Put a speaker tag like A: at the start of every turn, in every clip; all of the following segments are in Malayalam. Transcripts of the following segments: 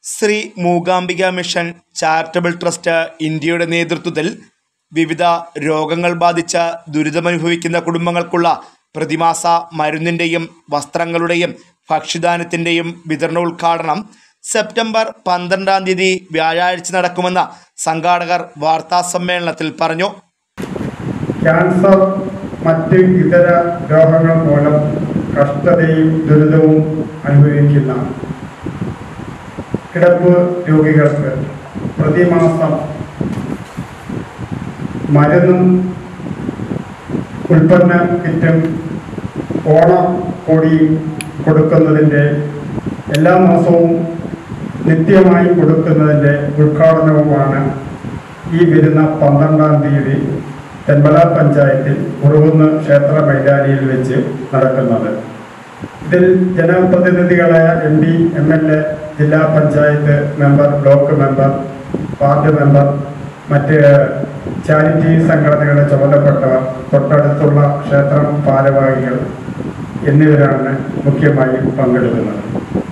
A: Shri Mookambika mission charitable trust ഇന്ത്യയുടെ നേതൃത്വത്തിൽ വിവിധ രോഗങ്ങൾ ബാധിച്ച ദുരിതമനുഭവിക്കുന്ന കുടുംബങ്ങൾക്കുള്ള പ്രതിമാസ മരുന്നിൻ്റെയും വസ്ത്രങ്ങളുടെയും ഭക്ഷ്യദാനത്തിൻ്റെയും വിതരണോദ്ഘാടനം സെപ്റ്റംബർ പന്ത്രണ്ടാം തീയതി വ്യാഴാഴ്ച നടക്കുമെന്ന് സംഘാടകർ വാർത്താസമ്മേളനത്തിൽ പറഞ്ഞു
B: ക്യാൻസർ മറ്റ് ഇതര രോഗങ്ങൾ മൂലം കഷ്ടതയും ദുരിതവും അനുഭവിക്കുന്ന കിടപ്പ് രോഗികൾക്ക് പ്രതിമാസം മരുന്നും ഉൽപ്പന്ന കിറ്റും ഓണക്കോടിയും കൊടുക്കുന്നതിൻ്റെ എല്ലാ മാസവും നിത്യമായി കൊടുക്കുന്നതിൻ്റെ ഉദ്ഘാടനവുമാണ് ഈ വരുന്ന പന്ത്രണ്ടാം തീയതി തെന്മല പഞ്ചായത്തിൽ ഉറുകുന്ന് ക്ഷേത്ര മൈതാനിയിൽ വെച്ച് നടക്കുന്നത് ഇതിൽ ജനപ്രതിനിധികളായ M P M L A ജില്ലാ panchayat member block member ward member മറ്റ് ചാരിറ്റി സംഘടനകളുടെ ചുമതലപ്പെട്ടവർ തൊട്ടടുത്തുള്ള ക്ഷേത്രം ഭാരവാഹികൾ എന്നിവരാണ് മുഖ്യമായും പങ്കെടുക്കുന്നത്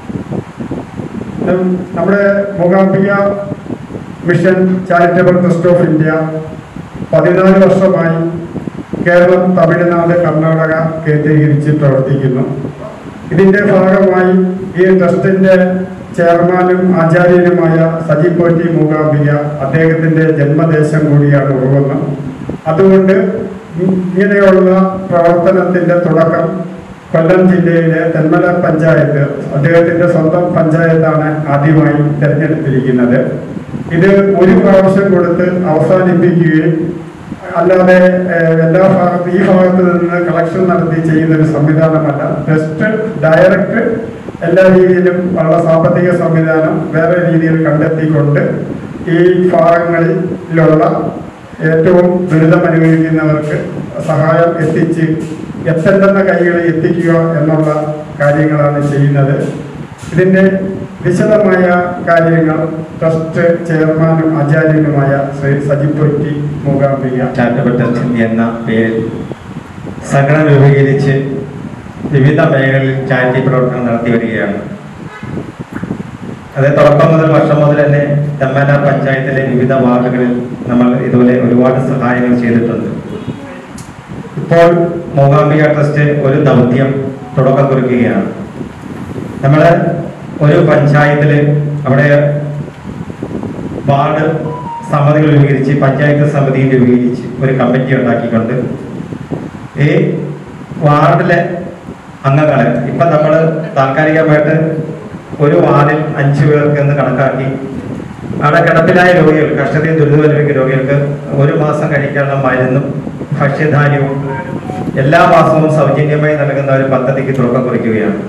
B: ഉം, നമ്മുടെ Mookambika mission charitable trust of India പതിനാല് വർഷമായി കേരളം തമിഴ്നാട് കർണാടക കേന്ദ്രീകരിച്ച് പ്രവർത്തിക്കുന്നു ഇതിന്റെ ഭാഗമായി ഈ ട്രസ്റ്റിന്റെ ചെയർമാനും ആചാര്യനുമായ സജി പോറ്റി മൂകാംബിക അദ്ദേഹത്തിന്റെ ജന്മദേശം കൂടിയാണ് ഉറവുന്നത് അതുകൊണ്ട് ഇങ്ങനെയുള്ള പ്രവർത്തനത്തിന്റെ തുടക്കം കൊല്ലം ജില്ലയിലെ തെന്മല പഞ്ചായത്ത് അദ്ദേഹത്തിന്റെ സ്വന്തം പഞ്ചായത്താണ് ആദ്യമായി തിരഞ്ഞെടുത്തിരിക്കുന്നത് ഇത് ഒരു പ്രാവശ്യം കൊടുത്ത് അവസാനിപ്പിക്കുകയും അല്ലാതെ ഏഹ്, എല്ലാ ഭാഗത്ത് ഈ ഭാഗത്ത് നിന്ന് കളക്ഷൻ നടത്തി ചെയ്യുന്ന ഒരു സംവിധാനമല്ല ജസ്റ്റ് ഡയറക്റ്റ് എല്ലാ രീതിയിലും ഉള്ള സാമ്പത്തിക സംവിധാനം വേറെ രീതിയിൽ കണ്ടെത്തിക്കൊണ്ട് ഈ ഭാഗങ്ങളിലുള്ള ഏറ്റവും ദുരിതം അനുഭവിക്കുന്നവർക്ക് സഹായം എത്തിച്ച് എത്തേണ്ടുന്ന കൈകളിൽ എത്തിക്കുക എന്നുള്ള കാര്യങ്ങളാണ് ചെയ്യുന്നത് ഇതിന്റെ വിശദമായ കാര്യങ്ങൾ ട്രസ്റ്റ് ചെയർമാനും ആചാര്യനുമായ Shri Sajipotti Mookambika
C: charitable trust India എന്ന പേരിൽ സംഘടന രൂപീകരിച്ച് വിവിധ മേഖലകളിൽ ചാരിറ്റി പ്രവർത്തനം നടത്തി വരികയാണ് അത് തുടക്കം മുതൽ വർഷം മുതൽ തന്നെ തെമ്മല പഞ്ചായത്തിലെ വിവിധ വാർഡുകളിൽ നമ്മൾ ഇതുപോലെ ഒരുപാട് സഹായങ്ങൾ ചെയ്തിട്ടുണ്ട് ഇപ്പോൾ മൂകാംബിക ട്രസ്റ്റ് ഒരു ദൗത്യം തുടക്കം കുറിക്കുകയാണ് നമ്മൾ ഒരു പഞ്ചായത്തിൽ അവിടെ വാർഡ് സമിതികൾ രൂപീകരിച്ച് പഞ്ചായത്ത് സമിതി രൂപീകരിച്ച് ഒരു കമ്മിറ്റി ഉണ്ടാക്കിക്കൊണ്ട് ഈ വാർഡിലെ അംഗങ്ങളെ ഇപ്പൊ നമ്മൾ താൽക്കാലികമായിട്ട് ഒരു വാർഡിൽ അഞ്ചു പേർക്ക് എന്ന് കണക്കാക്കി അവിടെ കിടപ്പിലായ രോഗികൾ കഷ്ടതയും ദുരിതം അനുഭവിക്കുന്ന രോഗികൾക്ക് ഒരു മാസം കഴിക്കാനുള്ള മരുന്നും ഭക്ഷ്യധാന്യവും എല്ലാ മാസവും സൗജന്യമായി നൽകുന്ന ഒരു പദ്ധതിക്ക് തുടക്കം കുറിക്കുകയാണ്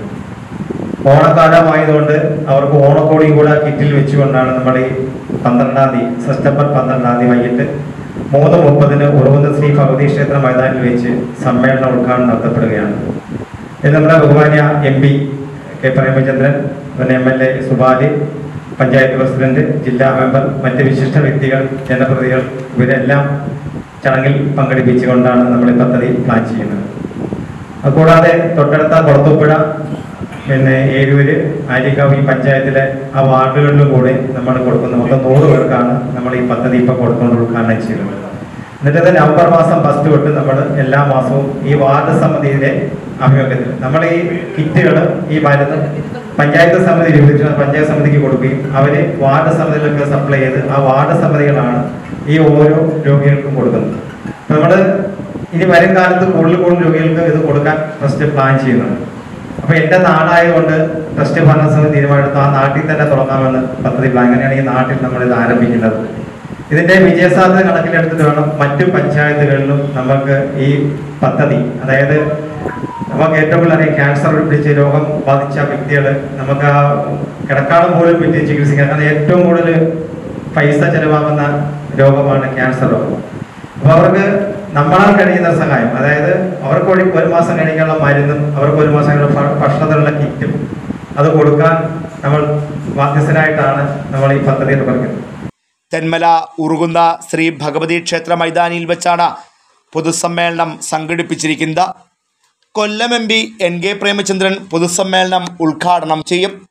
C: ഓണക്കാലമായതുകൊണ്ട് അവർക്ക് ഓണക്കോടിയും കൂടെ കിറ്റിൽ വെച്ചുകൊണ്ടാണ് നമ്മൾ ഈ പന്ത്രണ്ടാം തീയതി സെപ്റ്റംബർ പന്ത്രണ്ടാം തീയതി വൈകിട്ട് മൂന്ന് മുപ്പതിന് ഉറവുന്ന ശ്രീ ഭഗവതി ക്ഷേത്ര മൈതാനിൽ വെച്ച് സമ്മേളനം ഉദ്ഘാടനം നടത്തപ്പെടുകയാണ് ഇത് നമ്മുടെ ബഹുമാന്യ എം പി കെ പ്രേമചന്ദ്രൻ പിന്നെ എം എൽ എ സുബാലി പഞ്ചായത്ത് പ്രസിഡന്റ് ജില്ലാ മെമ്പർ മറ്റ് വിശിഷ്ട വ്യക്തികൾ ജനപ്രതികൾ ഇവരെല്ലാം ചടങ്ങിൽ പങ്കെടുപ്പിച്ചുകൊണ്ടാണ് നമ്മൾ ഈ പദ്ധതി പ്ലാൻ ചെയ്യുന്നത് അതുകൂടാതെ തൊട്ടടുത്ത കുളത്തൂപ്പുഴ പിന്നെ ഏരൂര് ആര്യക്കാവ് ഈ പഞ്ചായത്തിലെ ആ വാർഡുകളിലും കൂടെ നമ്മൾ കൊടുക്കുന്ന മൊത്തം നൂറ് പേർക്കാണ് നമ്മൾ ഈ പദ്ധതി ഇപ്പൊ കൊടുത്തുകൊണ്ട് ഉദ്ഘാടനം ചെയ്യുന്നത് എന്നിട്ട് ഇത് നവംബർ മാസം ഫസ്റ്റ് തൊട്ട് നമ്മൾ എല്ലാ മാസവും ഈ വാർഡ് സമിതിയിലെ അഭിമുഖത്തിൽ നമ്മൾ ഈ കിറ്റുകൾ ഈ മരുന്ന് പഞ്ചായത്ത് സമിതി രൂപീകരിച്ച പഞ്ചായത്ത് സമിതിക്ക് കൊടുക്കുകയും അവര് വാർഡ് സമിതികൾക്ക് സപ്ലൈ ചെയ്ത് ആ വാർഡ് സമിതികളാണ് ഈ ഓരോ രോഗികൾക്കും കൊടുക്കുന്നത് അപ്പൊ നമ്മള് ഇനി വരും കാലത്ത് കൂടുതൽ കൂടുതൽ രോഗികൾക്ക് ഇത് കൊടുക്കാൻ ട്രസ്റ്റ് പ്ലാൻ ചെയ്യുന്നുണ്ട് അപ്പൊ എന്റെ നാടായതുകൊണ്ട് ട്രസ്റ്റ് ഭരണസമിതി തീരുമാനമെടുത്തു ആ നാട്ടിൽ തന്നെ തുടങ്ങാമെന്ന് പദ്ധതി പ്ലാൻ അങ്ങനെയാണ് ഈ നാട്ടിൽ നമ്മൾ ഇത് ആരംഭിക്കുന്നത് ഇതിന്റെ വിജയസാധ്യത കണക്കിലെടുത്തിട്ട് വേണം മറ്റു പഞ്ചായത്തുകളിലും നമുക്ക് ഈ പദ്ധതി അതായത് നമുക്ക് ഏറ്റവും കൂടുതൽ അറിയാം ക്യാൻസർ പിടിച്ച് രോഗം ബാധിച്ച വ്യക്തികൾ നമുക്ക് ആ കിടക്കാടം പോലും വിറ്റ് ചികിത്സിക്കാൻ കാരണം ഏറ്റവും കൂടുതൽ പൈസ ചെലവാകുന്ന രോഗമാണ് ക്യാൻസർ രോഗം അപ്പൊ അവർക്ക് നമ്മളാൽ കഴിയുന്ന സഹായം അതായത് അവർക്ക് ഒരു ഒരു മാസം കഴിക്കാനുള്ള മരുന്നും അവർക്ക് ഒരു മാസം കഴിക്കാനുള്ള ഭ- ഭക്ഷണത്തിനുള്ള കിറ്റും അത് കൊടുക്കാൻ നമ്മൾ ബാധ്യസ്ഥരായിട്ടാണ് നമ്മൾ ഈ പദ്ധതി പറയുന്നത്
A: തെന്മല ഉറുകുന്ന ശ്രീ ഭഗവതി ക്ഷേത്ര മൈതാനിയിൽ വെച്ചാണ് പൊതുസമ്മേളനം സംഘടിപ്പിച്ചിരിക്കുന്നത് Kollam M P N K Premachandran പൊതുസമ്മേളനം ഉദ്ഘാടനം ചെയ്യും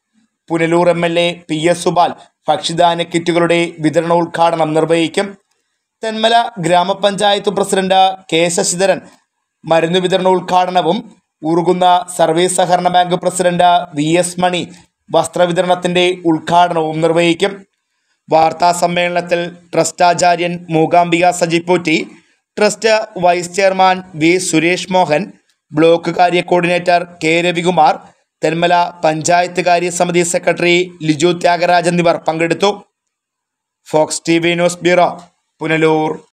A: Punalur M L A P S Supal ഭക്ഷ്യധാന്യ കിറ്റുകളുടെ വിതരണോദ്ഘാടനം നിർവഹിക്കും തെന്മല ഗ്രാമപഞ്ചായത്ത് പ്രസിഡന്റ് കെ ശശിധരൻ മരുന്ന് വിതരണോദ്ഘാടനവും ഉറുകുന്ന സർവീസ് സഹകരണ bank president V S Mani വസ്ത്രവിതരണത്തിന്റെ ഉദ്ഘാടനവും നിർവഹിക്കും വാർത്താ സമ്മേളനത്തിൽ ട്രസ്റ്റ് ആചാര്യൻ Mookambika Sajipotti trust vice chairman V Suresh Mohan block കാര്യ കോർഡിനേറ്റർ കെ രവികുമാർ തെന്മല പഞ്ചായത്ത് കാര്യ സമിതി സെക്രട്ടറി ലിജു ത്യാഗരാജ് എന്നിവർ പങ്കെടുത്തു Fox T V news bureau Punalur